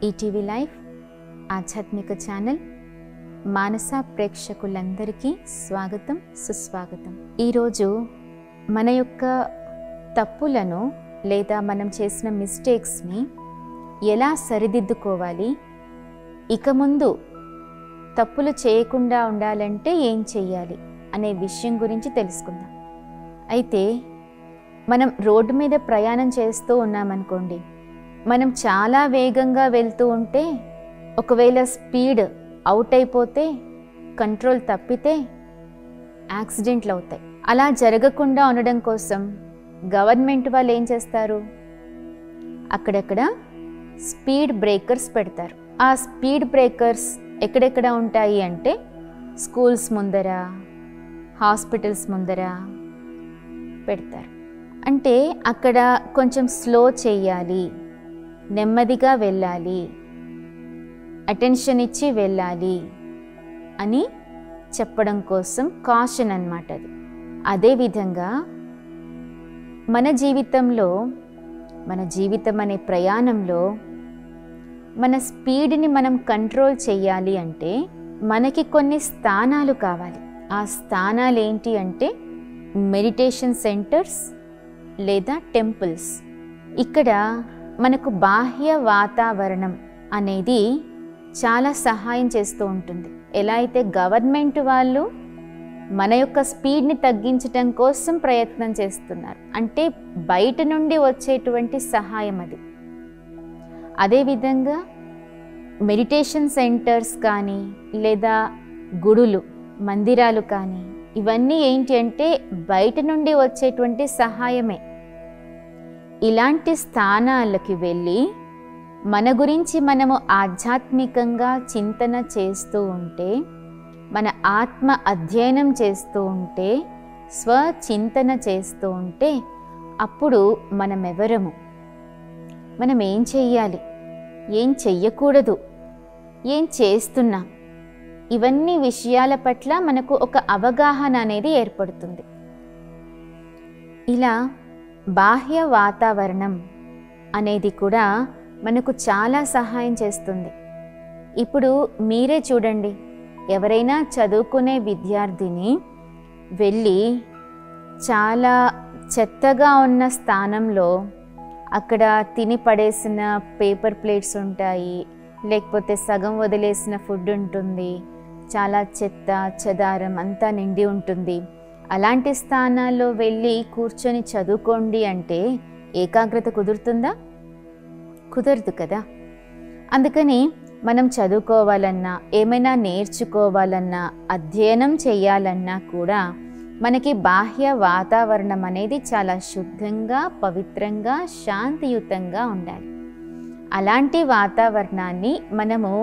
ETV live ఆధ్యాత్మిక channel మానస ప్రేక్షకులందరికీ స్వాగతం సుస్వాగతం ఈరోజు మన యొక్క తప్పులను లేదా మనం చేసిన మిస్టేక్స్ని ఎలా సరిదిద్దుకోవాలి ఇక ముందు తప్పులు చేయకుండా ఉండాలంటే ఏం చెయ్యాలి అనే విషయం గురించి తెలుసుకుందాం అయితే మనం రోడ్డు మీద ప్రయాణం చేస్తూ ఉన్నామనుకోండి మనం చాలా వేగంగా వెళ్తూ ఉంటే ఒకవేళ స్పీడ్ అవుట్ అయిపోతే కంట్రోల్ తప్పితే యాక్సిడెంట్లు అవుతాయి అలా జరగకుండా ఉండడం కోసం గవర్నమెంట్ వాళ్ళు ఏం చేస్తారు అక్కడక్కడ స్పీడ్ బ్రేకర్స్ పెడతారు ఆ స్పీడ్ బ్రేకర్స్ ఎక్కడెక్కడ ఉంటాయి అంటే స్కూల్స్ ముందర హాస్పిటల్స్ ముందర పెడతారు అంటే అక్కడ కొంచెం స్లో చేయాలి నెమ్మదిగా వెళ్ళాలి అటెన్షన్ ఇచ్చి వెళ్ళాలి అని చెప్పడం కోసం కాషన్ అన్నమాట అది అదేవిధంగా మన జీవితంలో మన జీవితం అనే ప్రయాణంలో మన స్పీడ్ని మనం కంట్రోల్ చేయాలి అంటే మనకి కొన్ని స్థానాలు కావాలి ఆ స్థానాలు ఏంటి అంటే మెడిటేషన్ సెంటర్స్ లేదా టెంపుల్స్ ఇక్కడ మనకు బాహ్య వాతావరణం అనేది చాలా సహాయం చేస్తూ ఉంటుంది ఎలా అయితే గవర్నమెంట్ వాళ్ళు మన యొక్క స్పీడ్ని తగ్గించటం కోసం ప్రయత్నం చేస్తున్నారు అంటే బయట నుండి వచ్చేటువంటి సహాయం అది అదేవిధంగా మెడిటేషన్ సెంటర్స్ కానీ లేదా గుడులు మందిరాలు కానీ ఇవన్నీ ఏంటి అంటే బయట నుండి వచ్చేటువంటి సహాయమే ఇలాంటి స్థానాలకి వెళ్ళి మన గురించి మనము ఆధ్యాత్మికంగా చింతన చేస్తూ ఉంటే మన ఆత్మ అధ్యయనం చేస్తూ ఉంటే స్వచింతన చేస్తూ ఉంటే అప్పుడు మనమెవరము మనం ఏం చెయ్యాలి ఏం చెయ్యకూడదు ఏం చేస్తున్నాం ఇవన్నీ విషయాల పట్ల మనకు ఒక అవగాహన అనేది ఏర్పడుతుంది ఇలా బాహ్య వాతావరణం అనేది కూడా మనకు చాలా సహాయం చేస్తుంది ఇప్పుడు మీరే చూడండి ఎవరైనా చదువుకునే విద్యార్థిని వెళ్ళి చాలా చెత్తగా ఉన్న స్థానంలో అక్కడ తిని పడేసిన పేపర్ ప్లేట్స్ ఉంటాయి లేకపోతే సగం వదిలేసిన ఫుడ్ ఉంటుంది చాలా చెత్త చెదారం అంతా నిండి ఉంటుంది అలాంటి స్థానాల్లో వెళ్ళి కూర్చొని చదువుకోండి అంటే ఏకాగ్రత కుదురుతుందా కుదరదు కదా అందుకని మనం చదువుకోవాలన్నా ఏమైనా నేర్చుకోవాలన్నా అధ్యయనం చేయాలన్నా కూడా మనకి బాహ్య వాతావరణం అనేది చాలా శుద్ధంగా పవిత్రంగా శాంతియుతంగా ఉండాలి అలాంటి వాతావరణాన్ని మనము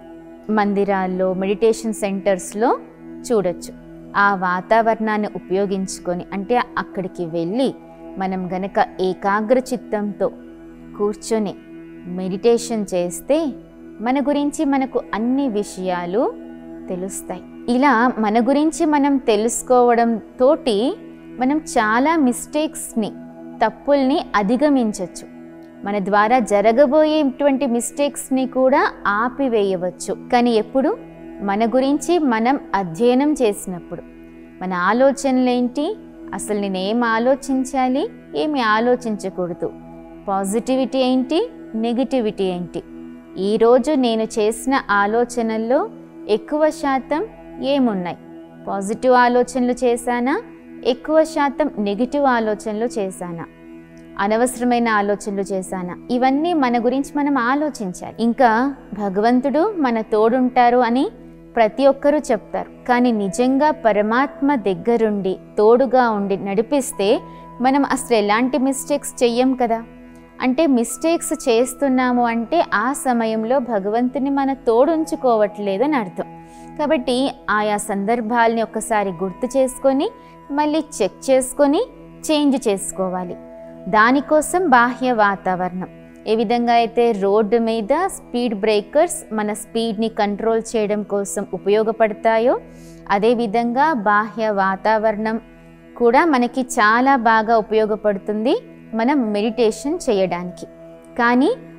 మందిరాల్లో మెడిటేషన్ సెంటర్స్లో చూడొచ్చు ఆ వాతావరణాన్ని ఉపయోగించుకొని అంటే అక్కడికి వెళ్ళి మనం గనక ఏకాగ్ర చిత్తంతో కూర్చొని మెడిటేషన్ చేస్తే మన గురించి మనకు అన్ని విషయాలు తెలుస్తాయి ఇలా మన గురించి మనం తెలుసుకోవడం తోటి మనం చాలా మిస్టేక్స్ని తప్పుల్ని అధిగమించవచ్చు మన ద్వారా జరగబోయేటువంటి మిస్టేక్స్ని కూడా ఆపివేయవచ్చు కానీ ఎప్పుడు మన గురించి మనం అధ్యయనం చేసినప్పుడు మన ఆలోచనలు ఏంటి అసలు నేనేం ఆలోచించాలి ఏమి ఆలోచించకూడదు పాజిటివిటీ ఏంటి నెగిటివిటీ ఏంటి ఈరోజు నేను చేసిన ఆలోచనల్లో ఎక్కువ శాతం ఏమున్నాయి పాజిటివ్ ఆలోచనలు చేశానా ఎక్కువ శాతం నెగిటివ్ ఆలోచనలు చేశానా అనవసరమైన ఆలోచనలు చేశానా ఇవన్నీ మన గురించి మనం ఆలోచించాలి ఇంకా భగవంతుడు మన తోడుంటారు అని ప్రతి ఒక్కరూ చెప్తారు కానీ నిజంగా పరమాత్మ దగ్గరుండి తోడుగా ఉండి నడిపిస్తే మనం అసలు ఎలాంటి మిస్టేక్స్ చెయ్యం కదా అంటే మిస్టేక్స్ చేస్తున్నాము అంటే ఆ సమయంలో భగవంతుని మన తోడుంచుకోవట్లేదని అర్థం కాబట్టి ఆయా సందర్భాల్ని ఒకసారి గుర్తు చేసుకొని మళ్ళీ చెక్ చేసుకొని చేంజ్ చేసుకోవాలి దానికోసం బాహ్య వాతావరణం ఏ విధంగా అయితే రోడ్డు మీద స్పీడ్ బ్రేకర్స్ మన స్పీడ్ని కంట్రోల్ చేయడం కోసం ఉపయోగపడతాయో అదేవిధంగా బాహ్య వాతావరణం కూడా మనకి చాలా బాగా ఉపయోగపడుతుంది మనం మెడిటేషన్ చేయడానికి కానీ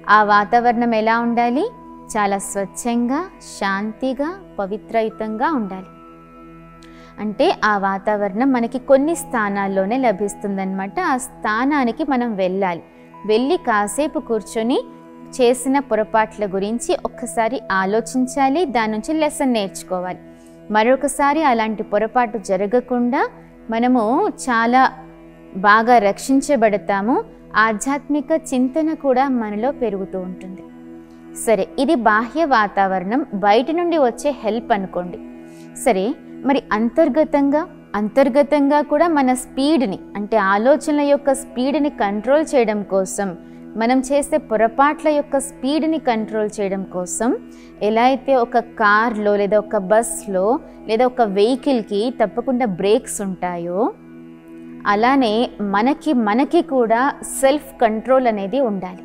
ఆ వాతావరణం ఎలా ఉండాలి చాలా స్వచ్ఛంగా శాంతిగా పవిత్రయుతంగా ఉండాలి అంటే ఆ వాతావరణం మనకి కొన్ని స్థానాల్లోనే లభిస్తుందన్నమాట ఆ స్థానానికి మనం వెళ్ళాలి వెళ్ళి కాసేపు కూర్చొని చేసిన పొరపాట్ల గురించి ఒక్కసారి ఆలోచించాలి దాని నుంచి లెసన్ నేర్చుకోవాలి మరొకసారి అలాంటి పొరపాటు జరగకుండా మనము చాలా బాగా రక్షించబడతాము ఆధ్యాత్మిక చింతన కూడా మనలో పెరుగుతూ ఉంటుంది సరే ఇది బాహ్య వాతావరణం బయట నుండి వచ్చే హెల్ప్ అనుకోండి సరే మరి అంతర్గతంగా అంతర్గతంగా కూడా మన స్పీడ్ని అంటే ఆలోచనల యొక్క స్పీడ్ని కంట్రోల్ చేయడం కోసం మనం చేసే పొరపాట్ల యొక్క స్పీడ్ని కంట్రోల్ చేయడం కోసం ఎలా అయితే ఒక కార్లో లేదా ఒక బస్లో లేదా ఒక వెహికల్కి తప్పకుండా బ్రేక్స్ ఉంటాయో అలానే మనకి మనకి కూడా సెల్ఫ్ కంట్రోల్ అనేది ఉండాలి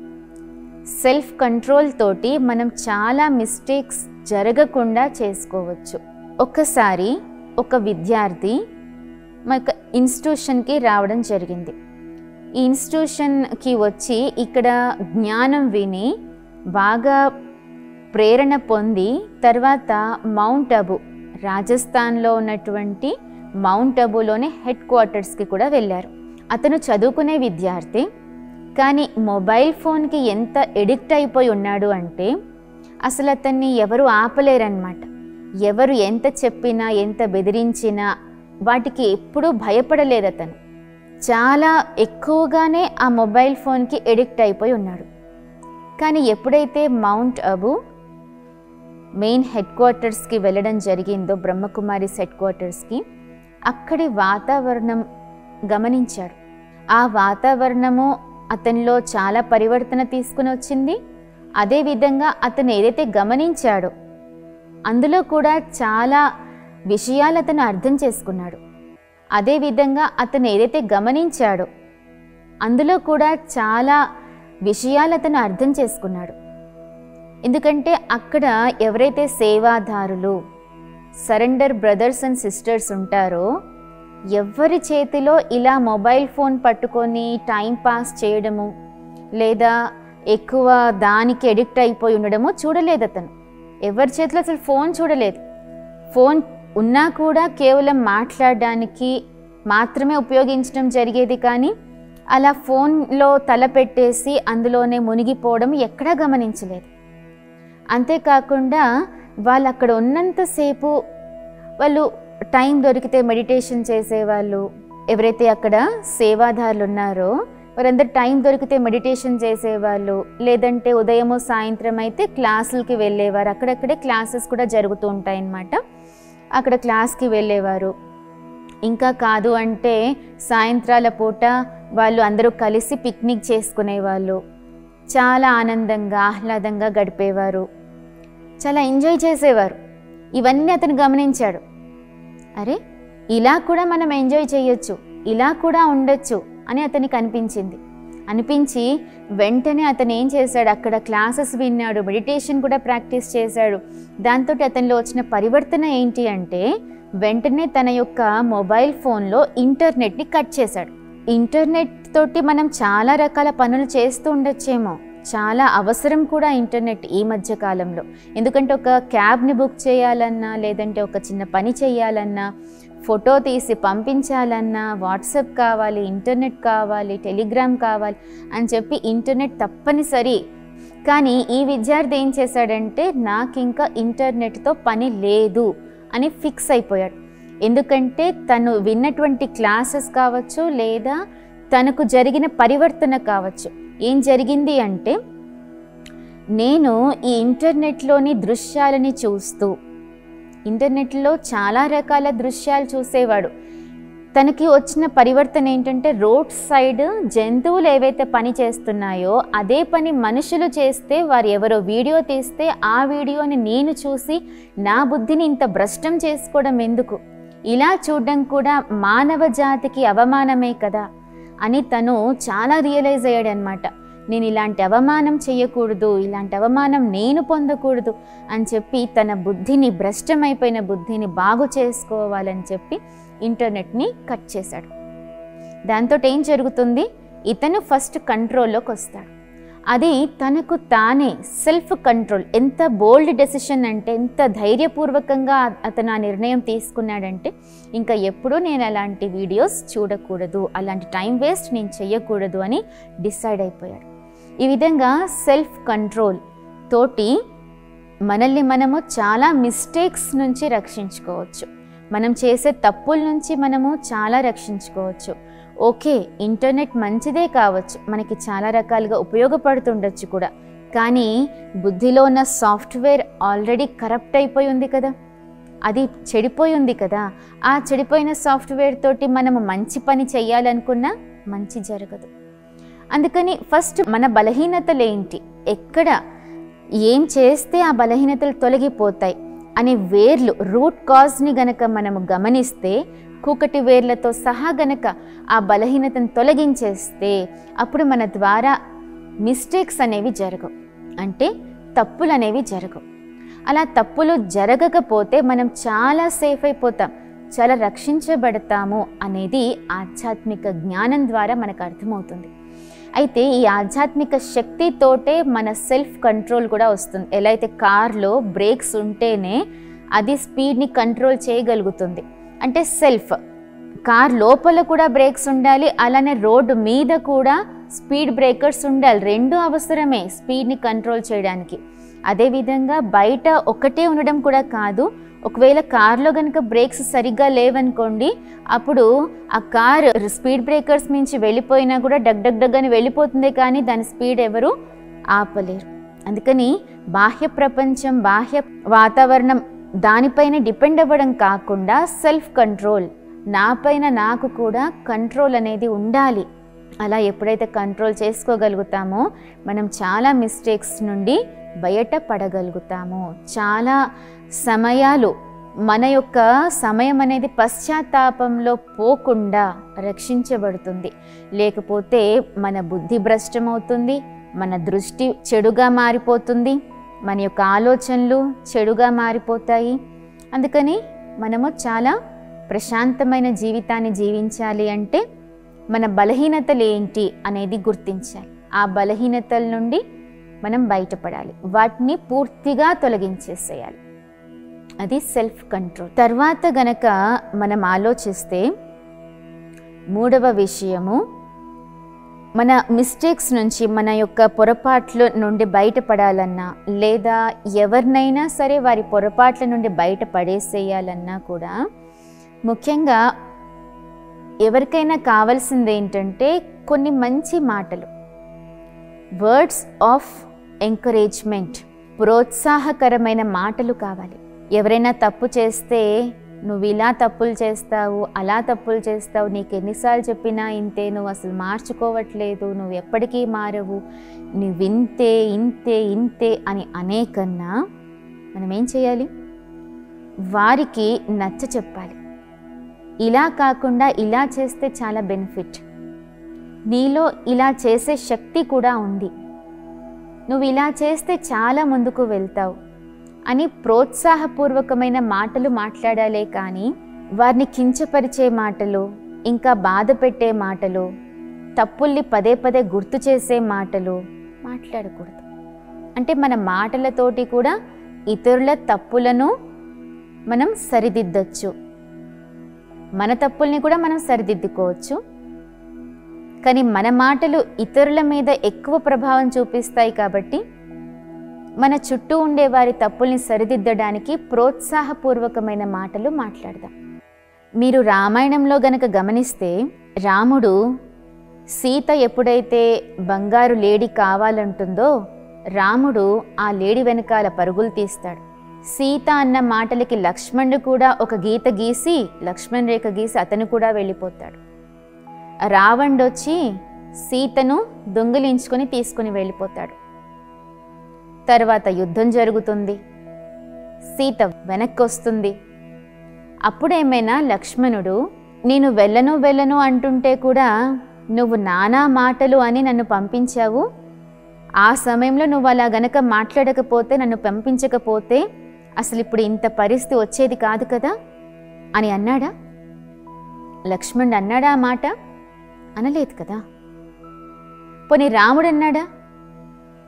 సెల్ఫ్ కంట్రోల్ తోటి మనం చాలా మిస్టేక్స్ జరగకుండా చేసుకోవచ్చు ఒకసారి ఒక విద్యార్థి మన ఇన్స్టిట్యూషన్కి రావడం జరిగింది ఈ ఇన్స్టిట్యూషన్కి వచ్చి ఇక్కడ జ్ఞానం విని బాగా ప్రేరణ పొంది తర్వాత మౌంట్ అబు రాజస్థాన్లో ఉన్నటువంటి మౌంట్ అబులోని హెడ్ క్వార్టర్స్కి కూడా వెళ్ళారు అతను చదువుకునే విద్యార్థి కానీ మొబైల్ ఫోన్కి ఎంత ఎడిక్ట్ అయిపోయి ఉన్నాడు అంటే అసలు అతన్ని ఎవరు ఆపలేరన్నమాట ఎవరు ఎంత చెప్పినా ఎంత బెదిరించినా వాటికి ఎప్పుడూ భయపడలేదు అతను చాలా ఎక్కువగానే ఆ మొబైల్ ఫోన్కి ఎడిక్ట్ అయిపోయి ఉన్నాడు కానీ ఎప్పుడైతే మౌంట్ అబు మెయిన్ హెడ్ క్వార్టర్స్కి వెళ్ళడం జరిగిందో బ్రహ్మకుమారిస్ హెడ్ క్వార్టర్స్కి అక్కడి వాతావరణం గమనించాడు ఆ వాతావరణము అతనిలో చాలా పరివర్తన తీసుకుని వచ్చింది అదేవిధంగా అతను ఏదైతే గమనించాడో అందులో కూడా చాలా విషయాలు అతను అర్థం చేసుకున్నాడు అదేవిధంగా అతను ఏదైతే గమనించాడో అందులో కూడా చాలా విషయాలు అతను అర్థం చేసుకున్నాడు ఎందుకంటే అక్కడ ఎవరైతే సేవాదారులు సరెండర్ బ్రదర్స్ అండ్ సిస్టర్స్ ఉంటారో ఎవరి చేతిలో ఇలా మొబైల్ ఫోన్ పట్టుకొని టైం పాస్ చేయడము లేదా ఎక్కువ దానికి ఎడిక్ట్ అయిపోయి ఉండడము చూడలేదు అతను ఎవరి చేతిలో అసలు ఫోన్ చూడలేదు ఫోన్ ఉన్నా కూడా కేవలం మాట్లాడడానికి మాత్రమే ఉపయోగించడం జరిగేది కానీ అలా ఫోన్లో తల పెట్టేసి అందులోనే మునిగిపోవడం ఎక్కడా గమనించలేదు అంతేకాకుండా వాళ్ళు అక్కడ ఉన్నంతసేపు వాళ్ళు టైం దొరికితే మెడిటేషన్ చేసేవాళ్ళు ఎవరైతే అక్కడ సేవాదారులు ఉన్నారో వారందరు టైం దొరికితే మెడిటేషన్ చేసేవాళ్ళు లేదంటే ఉదయము సాయంత్రం అయితే క్లాసులకి వెళ్ళేవారు అక్కడక్కడే క్లాసెస్ కూడా జరుగుతూ ఉంటాయి అన్నమాట అక్కడ క్లాస్కి వెళ్ళేవారు ఇంకా కాదు అంటే సాయంత్రాల పూట వాళ్ళు అందరూ కలిసి పిక్నిక్ చేసుకునేవాళ్ళు చాలా ఆనందంగా ఆహ్లాదంగా గడిపేవారు చాలా ఎంజాయ్ చేసేవారు ఇవన్నీ అతను గమనించాడు అరే ఇలా కూడా మనం ఎంజాయ్ చేయొచ్చు ఇలా కూడా ఉండొచ్చు అని అతనికి అనిపించింది అనిపించి వెంటనే అతను ఏం చేశాడు అక్కడ క్లాసెస్ విన్నాడు మెడిటేషన్ కూడా ప్రాక్టీస్ చేశాడు దాంతో అతనిలో వచ్చిన పరివర్తన ఏంటి అంటే వెంటనే తన యొక్క మొబైల్ ఫోన్లో ఇంటర్నెట్ని కట్ చేశాడు ఇంటర్నెట్ తోటి మనం చాలా రకాల పనులు చేస్తూ ఉండొచ్చేమో చాలా అవసరం కూడా ఇంటర్నెట్ ఈ మధ్య కాలంలో ఎందుకంటే ఒక క్యాబ్ని బుక్ చేయాలన్నా లేదంటే ఒక చిన్న పని చేయాలన్నా ఫోటో తీసి పంపించాలన్నా వాట్సాప్ కావాలి ఇంటర్నెట్ కావాలి టెలిగ్రామ్ కావాలి అని చెప్పి ఇంటర్నెట్ తప్పనిసరి కానీ ఈ విద్యార్థి ఏం చేశాడంటే నాకు ఇంకా ఇంటర్నెట్తో పని లేదు అని ఫిక్స్ అయిపోయాడు ఎందుకంటే తను విన్నటువంటి క్లాసెస్ కావచ్చు లేదా తనకు జరిగిన పరివర్తన కావచ్చు ఏం జరిగింది అంటే నేను ఈ ఇంటర్నెట్లోని దృశ్యాలని చూస్తూ ఇంటర్నెట్లో చాలా రకాల దృశ్యాలు చూసేవాడు తనకి వచ్చిన పరివర్తన ఏంటంటే రోడ్ సైడ్ జంతువులు ఏవైతే పని చేస్తున్నాయో అదే పని మనుషులు చేస్తే వారు ఎవరో వీడియో తీస్తే ఆ వీడియోని నేను చూసి నా బుద్ధిని ఇంత భ్రష్టం చేసుకోవడం ఎందుకు ఇలా చూడడం కూడా మానవ జాతికి అవమానమే కదా అని తను చాలా రియలైజ్ అయ్యాడు అనమాట నేను ఇలాంటి అవమానం చేయకూడదు ఇలాంటి అవమానం నేను పొందకూడదు అని చెప్పి తన బుద్ధిని భ్రష్టమైపోయిన బుద్ధిని బాగు చేసుకోవాలని చెప్పి ఇంటర్నెట్ని కట్ చేశాడు దాంతో ఏం జరుగుతుంది ఇతను ఫస్ట్ కంట్రోల్లోకి వస్తాడు అది తనకు తానే సెల్ఫ్ కంట్రోల్ ఎంత బోల్డ్ డెసిషన్ అంటే ఎంత ధైర్యపూర్వకంగా అతను ఆ నిర్ణయం తీసుకున్నాడంటే ఇంకా ఎప్పుడూ నేను అలాంటి వీడియోస్ చూడకూడదు అలాంటి టైం వేస్ట్ నేను చెయ్యకూడదు అని డిసైడ్ అయిపోయాడు ఈ విధంగా సెల్ఫ్ కంట్రోల్ తోటి మనల్ని మనము చాలా మిస్టేక్స్ నుంచి రక్షించుకోవచ్చు మనం చేసే తప్పుల నుంచి మనము చాలా రక్షించుకోవచ్చు ఓకే ఇంటర్నెట్ మంచిదే కావచ్చు మనకి చాలా రకాలుగా ఉపయోగపడుతుండొచ్చు కూడా కానీ బుద్ధిలో ఉన్న సాఫ్ట్వేర్ ఆల్రెడీ కరప్ట్ అయిపోయి ఉంది కదా అది చెడిపోయి ఉంది కదా ఆ చెడిపోయిన సాఫ్ట్వేర్ తోటి మనము మంచి పని చేయాలనుకున్నా మంచి జరగదు అందుకని ఫస్ట్ మన బలహీనతలు ఏంటి ఎక్కడ ఏం చేస్తే ఆ బలహీనతలు తొలగిపోతాయి అనే వేర్లు రూట్ కాజ్ని గనక మనము గమనిస్తే కూకటి వేర్లతో సహా గనక ఆ బలహీనతను తొలగించేస్తే అప్పుడు మన ద్వారా మిస్టేక్స్ అనేవి జరగవు అంటే తప్పులు అనేవి జరగవు అలా తప్పులు జరగకపోతే మనం చాలా సేఫ్ అయిపోతాం చాలా రక్షించబడతాము అనేది ఆధ్యాత్మిక జ్ఞానం ద్వారా మనకు అర్థమవుతుంది అయితే ఈ ఆధ్యాత్మిక శక్తితోటే మన సెల్ఫ్ కంట్రోల్ కూడా వస్తుంది ఎలా అయితే కార్లో బ్రేక్స్ ఉంటేనే అది స్పీడ్ని కంట్రోల్ చేయగలుగుతుంది అంటే సెల్ఫ్ కార్ లోపల కూడా బ్రేక్స్ ఉండాలి అలానే రోడ్డు మీద కూడా స్పీడ్ బ్రేకర్స్ ఉండాలి రెండు అవసరమే స్పీడ్ని కంట్రోల్ చేయడానికి అదేవిధంగా బయట ఒకటే ఉండడం కూడా కాదు ఒకవేళ కార్లో కనుక బ్రేక్స్ సరిగ్గా లేవనుకోండి అప్పుడు ఆ కార్ స్పీడ్ బ్రేకర్స్ నుంచి వెళ్ళిపోయినా కూడా డగ్ డగ్ డగ్ అని వెళ్ళిపోతుంది కానీ దాని స్పీడ్ ఎవరు ఆపలేరు అందుకని బాహ్య ప్రపంచం బాహ్య వాతావరణం దానిపైన డిపెండ్ అవ్వడం కాకుండా సెల్ఫ్ కంట్రోల్ నాపైన నాకు కూడా కంట్రోల్ అనేది ఉండాలి అలా ఎప్పుడైతే కంట్రోల్ చేసుకోగలుగుతామో మనం చాలా మిస్టేక్స్ నుండి బయట పడగలుగుతాము చాలా సమయాలు మన యొక్క సమయం అనేది పశ్చాత్తాపంలో పోకుండా రక్షించబడుతుంది లేకపోతే మన బుద్ధి భ్రష్టమవుతుంది మన దృష్టి చెడుగా మారిపోతుంది మన యొక్క ఆలోచనలు చెడుగా మారిపోతాయి అందుకని మనము చాలా ప్రశాంతమైన జీవితాన్ని జీవించాలి అంటే మన బలహీనతలు ఏంటి అనేది గుర్తించాలి ఆ బలహీనతల నుండి మనం బయటపడాలి వాటిని పూర్తిగా తొలగించేసేయాలి అది సెల్ఫ్ కంట్రోల్ తర్వాత గనక మనం ఆలోచిస్తే మూడవ విషయము మన మిస్టేక్స్ నుంచి మన యొక్క పొరపాట్ల నుండి బయటపడాలన్నా లేదా ఎవరినైనా సరే వారి పొరపాట్ల నుండి బయట పడేసేయాలన్నా కూడా ముఖ్యంగా ఎవరికైనా కావాల్సింది ఏంటంటే కొన్ని మంచి మాటలు వర్డ్స్ ఆఫ్ ఎంకరేజ్మెంట్ ప్రోత్సాహకరమైన మాటలు కావాలి ఎవరైనా తప్పు చేస్తే నువ్వు ఇలా తప్పులు చేస్తావు అలా తప్పులు చేస్తావు నీకు ఎన్నిసార్లు చెప్పినా ఇంతే నువ్వు అసలు మార్చుకోవట్లేదు నువ్వు ఎప్పటికీ మారవు నువ్వు ఇంతే ఇంతే ఇంతే అని అనే కన్నా మనం ఏం చేయాలి వారికి నచ్చ చెప్పాలి ఇలా కాకుండా ఇలా చేస్తే చాలా బెనిఫిట్ నీలో ఇలా చేసే శక్తి కూడా ఉంది నువ్వు ఇలా చేస్తే చాలా ముందుకు వెళ్తావు అని ప్రోత్సాహపూర్వకమైన మాటలు మాట్లాడాలే కానీ వారిని కించపరిచే మాటలు ఇంకా బాధ పెట్టే మాటలు తప్పుల్ని పదే పదే గుర్తు చేసే మాటలు మాట్లాడకూడదు అంటే మన మాటలతోటి కూడా ఇతరుల తప్పులను మనం సరిదిద్దచ్చు మన తప్పుల్ని కూడా మనం సరిదిద్దుకోవచ్చు కానీ మన మాటలు ఇతరుల మీద ఎక్కువ ప్రభావం చూపిస్తాయి కాబట్టి మన చుట్టూ ఉండే వారి తప్పుల్ని సరిదిద్దడానికి ప్రోత్సాహపూర్వకమైన మాటలు మాట్లాడదాం మీరు రామాయణంలో గనక గమనిస్తే రాముడు సీత ఎప్పుడైతే బంగారు లేడి కావాలంటుందో రాముడు ఆ లేడి వెనకాల పరుగులు తీస్తాడు సీత అన్న మాటలకి లక్ష్మణుడు కూడా ఒక గీత గీసి లక్ష్మణ్ రేఖ గీసి అతను కూడా వెళ్ళిపోతాడు రావణుడొచ్చి సీతను దొంగిలించుకొని తీసుకుని వెళ్ళిపోతాడు తర్వాత యుద్ధం జరుగుతుంది సీత వెనక్కి వస్తుంది అప్పుడేమైనా లక్ష్మణుడు నేను వెళ్ళను వెళ్ళను అంటుంటే కూడా నువ్వు నానా మాటలు అని నన్ను పంపించావు ఆ సమయంలో నువ్వు అలా గనక మాట్లాడకపోతే నన్ను పంపించకపోతే అసలు ఇప్పుడు ఇంత పరిస్థితి వచ్చేది కాదు కదా అని అన్నాడా లక్ష్మణుడు అన్నాడా ఆ మాట అనలేదు కదా పోనీ రాముడు అన్నాడా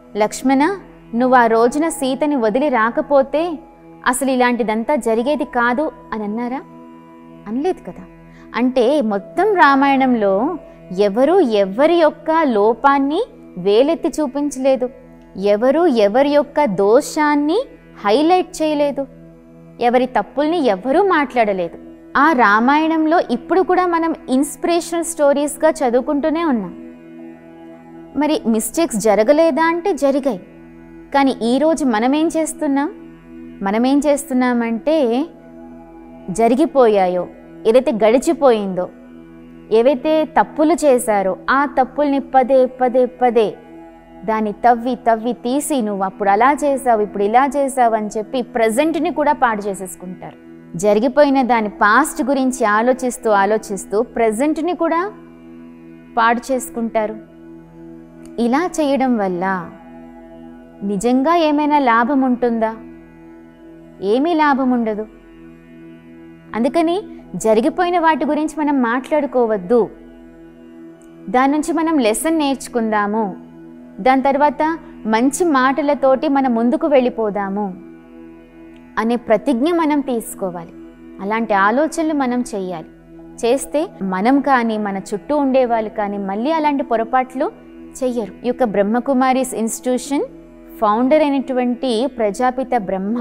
లక్ష్మణ నువ్వు ఆ రోజున సీతని వదిలి రాకపోతే అసలు ఇలాంటిదంతా జరిగేది కాదు అని అన్నారా అనలేదు కదా అంటే మొత్తం రామాయణంలో ఎవరు ఎవరి యొక్క లోపాన్ని వేలెత్తి చూపించలేదు ఎవరు ఎవరి యొక్క దోషాన్ని హైలైట్ చేయలేదు ఎవరి తప్పుల్ని ఎవరూ మాట్లాడలేదు ఆ రామాయణంలో ఇప్పుడు కూడా మనం ఇన్స్పిరేషనల్ స్టోరీస్గా చదువుకుంటూనే ఉన్నాం మరి మిస్టేక్స్ జరగలేదా అంటే జరిగాయి కానీ ఈరోజు మనం ఏం చేస్తున్నాం మనం ఏం చేస్తున్నామంటే జరిగిపోయాయో ఏదైతే గడిచిపోయిందో ఏవైతే తప్పులు చేశారో ఆ తప్పుల్ని పదే పదే పదే దాన్ని తవ్వి తవ్వి తీసి నువ్వు అప్పుడు అలా చేసావు ఇప్పుడు ఇలా చేసావు అని చెప్పి ప్రజెంట్ని కూడా పాడు చేసేసుకుంటారు జరిగిపోయిన దాని పాస్ట్ గురించి ఆలోచిస్తూ ఆలోచిస్తూ ప్రజెంట్ని కూడా పాడు చేసుకుంటారు ఇలా చేయడం వల్ల నిజంగా ఏమైనా లాభం ఉంటుందా ఏమీ లాభం ఉండదు అందుకని జరిగిపోయిన వాటి గురించి మనం మాట్లాడుకోవద్దు దాని నుంచి మనం లెసన్ నేర్చుకుందాము దాని తర్వాత మంచి మాటలతోటి మనం ముందుకు వెళ్ళిపోదాము అనే ప్రతిజ్ఞ మనం తీసుకోవాలి అలాంటి ఆలోచనలు మనం చేయాలి చేస్తే మనం కానీ మన చుట్టూ ఉండేవాళ్ళు కానీ మళ్ళీ అలాంటి పొరపాట్లు చెయ్యరు ఈ యొక్క బ్రహ్మకుమారీస్ ఇన్స్టిట్యూషన్ ఫౌండర్ అయినటువంటి ప్రజాపిత బ్రహ్మ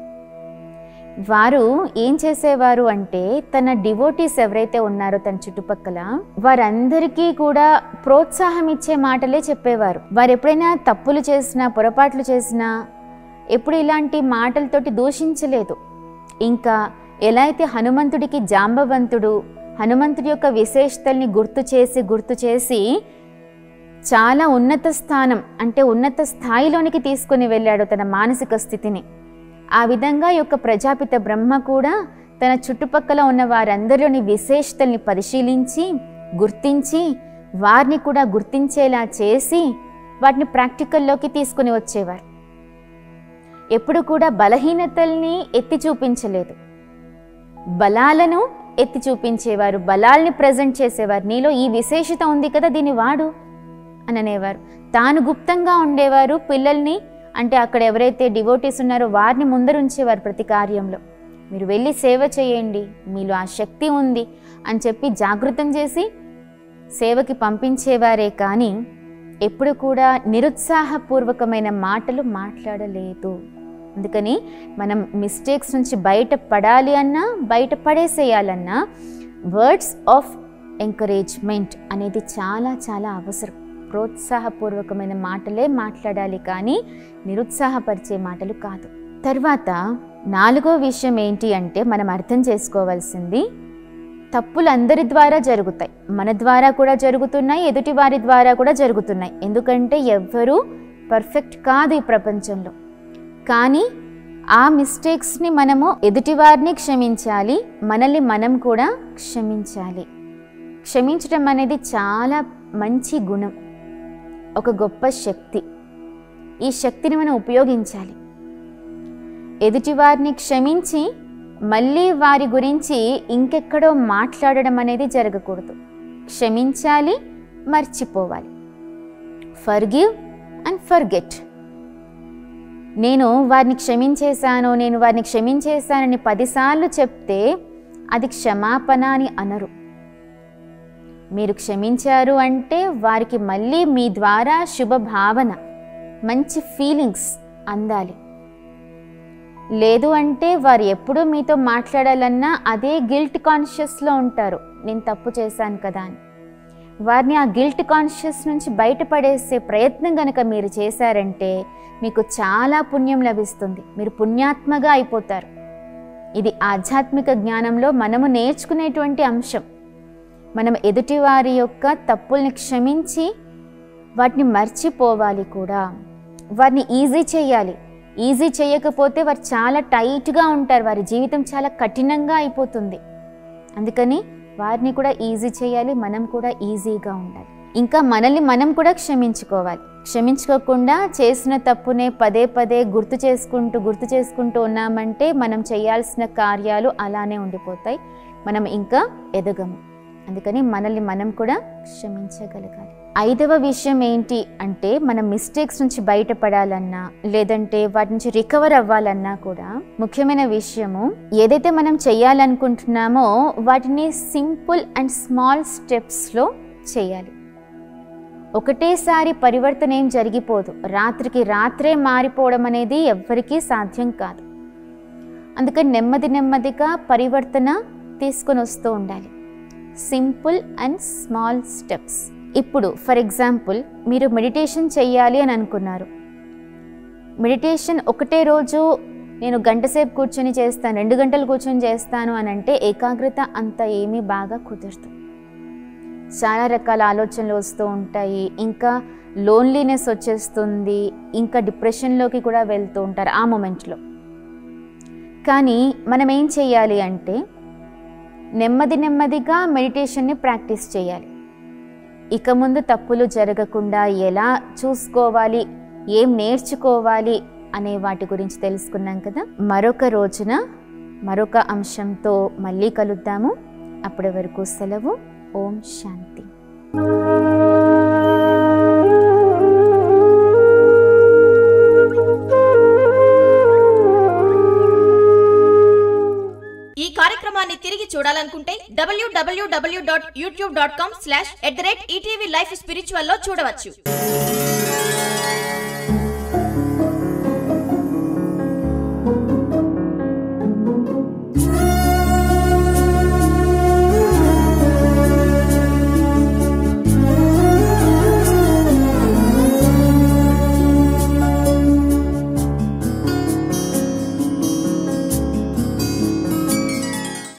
వారు ఏం చేసేవారు అంటే తన డివోటీస్ ఎవరైతే ఉన్నారో తన చుట్టుపక్కల వారందరికీ కూడా ప్రోత్సాహం ఇచ్చే మాటలే చెప్పేవారు వారు ఎప్పుడైనా తప్పులు చేసినా పొరపాట్లు చేసినా ఎప్పుడు ఇలాంటి మాటలతోటి దూషించలేదు ఇంకా ఎలా అయితే హనుమంతుడికి జాంబవంతుడు హనుమంతుడి యొక్క విశేషతల్ని గుర్తు చేసి గుర్తు చేసి చాలా ఉన్నత స్థానం అంటే ఉన్నత స్థాయిలోనికి తీసుకుని వెళ్ళాడు తన మానసిక స్థితిని ఆ విధంగా యొక్క ప్రజాపిత బ్రహ్మ కూడా తన చుట్టుపక్కల ఉన్న వారందరిలోని విశేషతల్ని పరిశీలించి గుర్తించి వారిని కూడా గుర్తించేలా చేసి వాటిని ప్రాక్టికల్లోకి తీసుకుని వచ్చేవారు ఎప్పుడు కూడా బలహీనతల్ని ఎత్తి చూపించలేదు బలాలను ఎత్తి చూపించేవారు బలాల్ని ప్రజెంట్ చేసేవారు నీలో ఈ విశేషత ఉంది కదా దీన్ని వాడు అని అనేవారు తాను గుప్తంగా ఉండేవారు పిల్లల్ని అంటే అక్కడ ఎవరైతే డివోటీస్ ఉన్నారో వారిని ముందరుంచేవారు ప్రతి కార్యంలో మీరు వెళ్ళి సేవ చేయండి మీలో ఆ శక్తి ఉంది అని చెప్పి జాగృతం చేసి సేవకి పంపించేవారే కానీ ఎప్పుడు కూడా నిరుత్సాహపూర్వకమైన మాటలు మాట్లాడలేదు అందుకని మనం మిస్టేక్స్ నుంచి బయట పడాలి అన్నా బయట పడేసేయాలన్నా వర్డ్స్ ఆఫ్ ఎంకరేజ్మెంట్ అనేది చాలా చాలా అవసరం ప్రోత్సాహపూర్వకమైన మాటలే మాట్లాడాలి కానీ నిరుత్సాహపరిచే మాటలు కాదు తర్వాత నాలుగో విషయం ఏంటి అంటే మనం అర్థం చేసుకోవాల్సింది తప్పులు అందరి ద్వారా జరుగుతాయి మన ద్వారా కూడా జరుగుతున్నాయి ఎదుటి వారి ద్వారా కూడా జరుగుతున్నాయి ఎందుకంటే ఎవ్వరూ పర్ఫెక్ట్ కాదు ఈ ప్రపంచంలో కానీ ఆ మిస్టేక్స్ని మనము ఎదుటివారిని క్షమించాలి మనల్ని మనం కూడా క్షమించాలి క్షమించడం అనేది చాలా మంచి గుణం ఒక గొప్ప శక్తి ఈ శక్తిని మనం ఉపయోగించాలి ఎదుటివారిని క్షమించి మళ్ళీ వారి గురించి ఇంకెక్కడో మాట్లాడడం అనేది జరగకూడదు క్షమించాలి మర్చిపోవాలి ఫర్గివ్ అండ్ ఫర్గెట్ నేను వారిని క్షమించేశాను నేను వారిని క్షమించేశానని పదిసార్లు చెప్తే అది క్షమాపణ అని అనరు మీరు క్షమించారు అంటే వారికి మళ్ళీ మీ ద్వారా శుభ భావన మంచి ఫీలింగ్స్ అందాలి లేదు అంటే వారు ఎప్పుడూ మీతో మాట్లాడాలన్నా అదే గిల్ట్ కాన్షియస్లో ఉంటారు నేను తప్పు చేశాను కదా అని వారిని ఆ గిల్ట్ కాన్షియస్ నుంచి బయటపడేసే ప్రయత్నం కనుక మీరు చేశారంటే మీకు చాలా పుణ్యం లభిస్తుంది మీరు పుణ్యాత్మగా అయిపోతారు ఇది ఆధ్యాత్మిక జ్ఞానంలో మనము నేర్చుకునేటువంటి అంశం మనం ఎదుటివారి యొక్క తప్పుల్ని క్షమించి వాటిని మర్చిపోవాలి కూడా వారిని ఈజీ చేయాలి ఈజీ చేయకపోతే వారు చాలా టైట్గా ఉంటారు వారి జీవితం చాలా కఠినంగా అయిపోతుంది అందుకని వారిని కూడా ఈజీ చేయాలి మనం కూడా ఈజీగా ఉండాలి ఇంకా మనల్ని మనం కూడా క్షమించుకోవాలి క్షమించుకోకుండా చేసిన తప్పునే పదే పదే గుర్తు చేసుకుంటూ గుర్తు చేసుకుంటూ ఉన్నామంటే మనం చేయాల్సిన కార్యాలు అలానే ఉండిపోతాయి మనం ఇంకా ఎదగము అందుకని మనల్ని మనం కూడా క్షమించగలగాలి ఐదవ విషయం ఏంటి అంటే మన మిస్టేక్స్ నుంచి బయటపడాలన్నా లేదంటే వాటి నుంచి రికవర్ అవ్వాలన్నా కూడా ముఖ్యమైన విషయము ఏదైతే మనం చేయాలనుకుంటున్నామో వాటిని సింపుల్ అండ్ స్మాల్ స్టెప్స్లో చేయాలి ఒకటేసారి పరివర్తన ఏం జరిగిపోదు రాత్రికి రాత్రే మారిపోవడం అనేది ఎవ్వరికీ సాధ్యం కాదు అందుకని నెమ్మది నెమ్మదిగా పరివర్తన తీసుకొని వస్తూ ఉండాలి సింపుల్ అండ్ స్మాల్ స్టెప్స్ ఇప్పుడు ఫర్ ఎగ్జాంపుల్ మీరు మెడిటేషన్ చెయ్యాలి అని అనుకున్నారు మెడిటేషన్ ఒకటే రోజు నేను గంట సేపు కూర్చొని చేస్తాను రెండు గంటలు కూర్చొని చేస్తాను అని అంటే ఏకాగ్రత అంత ఏమీ బాగా కుదరదు చాలా రకాల ఆలోచనలు వస్తూ ఉంటాయి ఇంకా లోన్లీనెస్ వచ్చేస్తుంది ఇంకా డిప్రెషన్లోకి కూడా వెళ్తూ ఉంటారు ఆ మూమెంట్లో కానీ మనం ఏం చేయాలి అంటే నెమ్మది నెమ్మదిగా మెడిటేషన్ని ప్రాక్టీస్ చేయాలి ఇక ముందు తప్పులు జరగకుండా ఎలా చూసుకోవాలి ఏం నేర్చుకోవాలి అనే వాటి గురించి తెలుసుకున్నాం కదా మరొక రోజున మరొక అంశంతో మళ్ళీ కలుద్దాము అప్పటి వరకు సెలవు ఓం శాంతి ఈ కార్యక్రమాన్ని తిరిగి చూడాలనుకుంటే డబ్ల్యూడబ్ల్యూడబ్ల్యూ dot YouTube dot com slash at the rate ETV life spiritual లో చూడవచ్చు